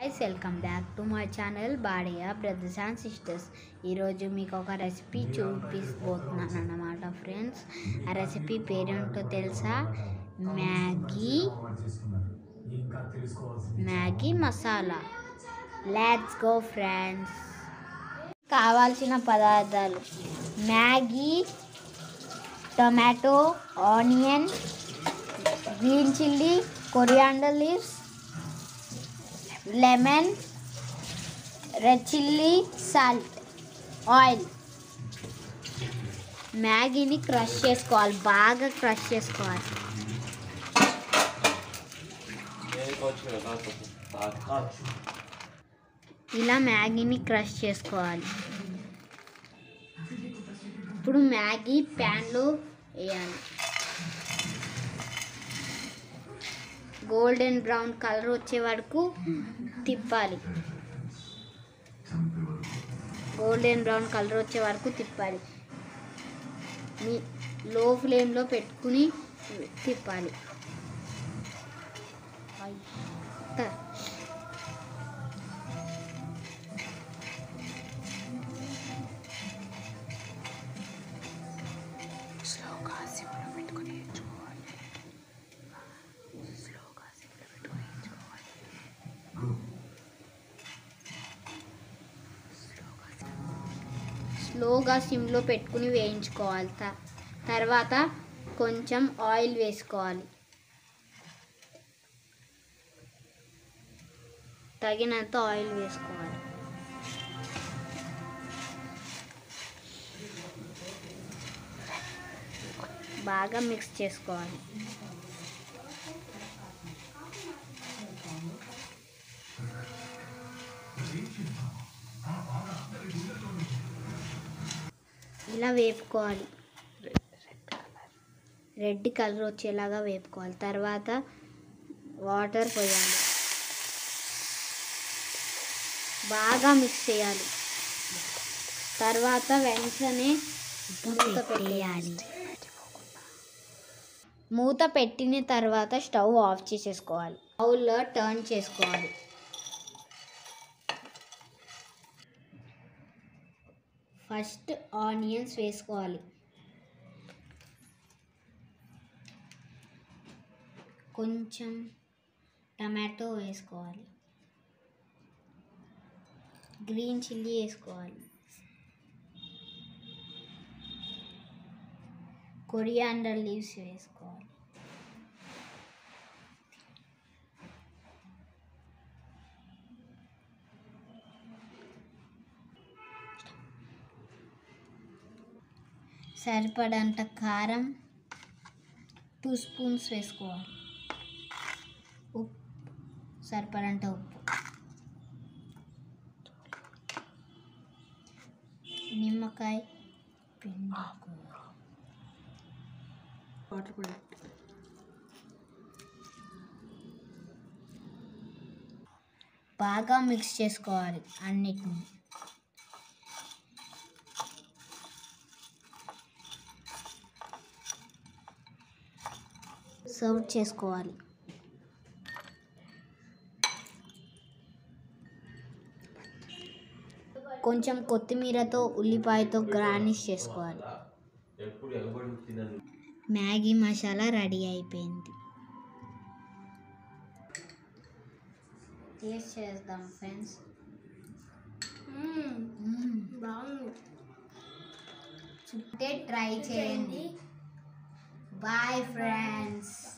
guys welcome back to my channel బాడియా brothers and sisters ఈరోజు మీకు ఒక రెసిపీ చూపిపోతున్నాను అన్నమాట ఫ్రెండ్స్ ఆ రెసిపీ పేరేంటో తెలుసా Maggi Maggi masala let's go friends కావాల్సిన పదార్థాలు Maggi tomato onion green chilli coriander leaves lemon red chilli salt oil మ్యాగీని క్రష్ చేసుకోవాలి బాగా క్రష్ చేసుకోవాలి ఇలా మ్యాగీని క్రష్ చేసుకోవాలి ఇప్పుడు మ్యాగీ ప్యాన్లో వేయాలి గోల్డెన్ బ్రౌన్ కలర్ వచ్చే వరకు తిప్పాలి గోల్డెన్ బ్రౌన్ కలర్ వచ్చే వరకు తిప్పాలి మీ లో ఫ్లేమ్లో పెట్టుకుని తిప్పాలి త- స్లోగా సిమ్లో పెట్టుకుని వేయించుకోవాలి త- తర్వాత కొంచెం ఆయిల్ వేసుకోవాలి తగినంత ఆయిల్ వేసుకోవాలి బాగా మిక్స్ చేసుకోవాలి ఇలా వేపుకోవాలి రెడ్ కలర్ వచ్చేలాగా వేపుకోవాలి తర్వాత వాటర్ పోయాలి బాగా మిక్స్ చేయాలి తర్వాత వెంటనే మూత పెట్టేయాలి మూత పెట్టిన తర్వాత స్టవ్ ఆఫ్ చేసేసుకోవాలి బౌల్లో టర్న్ చేసుకోవాలి ఫస్ట్ ఆనియన్స్ వేసుకోవాలి కొంచెం టమాటో వేసుకోవాలి గ్రీన్ చిల్లీ వేసుకోవాలి కొరియాండర్ లీవ్స్ వేసుకోవాలి సరిపడంత కారం టూ స్పూన్స్ వేసుకోవాలి ఉప్పు సరిపడంత ఉప్పు నిమ్మకాయ పిండాకు వాటర్ కూడా బాగా మిక్స్ చేసుకోవాలి అన్నిటిని సర్వ్ చేసుకోవాలి కొంచెం కొత్తిమీరతో ఉల్లిపాయతో గార్నిష్ చేసుకోవాలి ఎప్పుడు ఎగబడి తినను మ్యాగీ మసాలా రెడీ అయిపోయింది టేస్ట్ చేద్దాం ఫ్రెండ్స్ బాగుంది చుట్టే ట్రై చేయండి బాయ్ ఫ్రెండ్స్